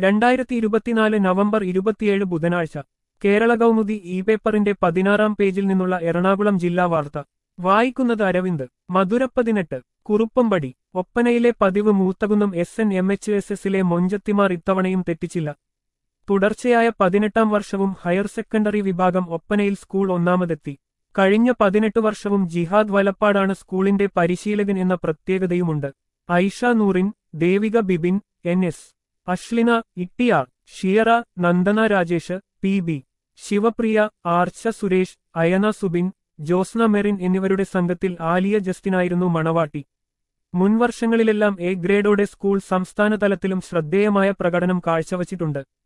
രണ്ടായിരത്തി ഇരുപത്തിനാല് നവംബർ ഇരുപത്തിയേഴ് ബുധനാഴ്ച കേരള കൗമുദി ഇ പേപ്പറിന്റെ പതിനാറാം പേജിൽ നിന്നുള്ള എറണാകുളം ജില്ലാ വാർത്ത വായിക്കുന്നത് അരവിന്ദ് മധുരപ്പതിനെട്ട് കുറുപ്പമ്പടി ഒപ്പനയിലെ പതിവ് Moothakunnam S N M H S എസിലെ മൊഞ്ചത്തിമാർ ഇത്തവണയും തെറ്റിച്ചില്ല തുടർച്ചയായ പതിനെട്ടാം വർഷവും ഹയർ സെക്കൻഡറി വിഭാഗം ഒപ്പനയിൽ സ്കൂൾ ഒന്നാമതെത്തി കഴിഞ്ഞ പതിനെട്ട് വർഷവും ജിഹാദ് വലപ്പാടാണ് സ്കൂളിന്റെ പരിശീലകൻ എന്ന പ്രത്യേകതയുമുണ്ട് Aisha Noorin Devika Bibin N S Ashlina Ittiyar Shiyara Nandana Rajesh P B Shivapriya Archa Suresh Ayana Subin Josna Merin എന്നിവരുടെ സംഘത്തിൽ ആലിയ ജസ്റ്റിനായിരുന്നു മണവാട്ടി മുൻവർഷങ്ങളിലെല്ലാം എ ഗ്രേഡോടെ സ്കൂൾ സംസ്ഥാന തലത്തിലും ശ്രദ്ധേയമായ പ്രകടനം കാഴ്ചവച്ചിട്ടുണ്ട്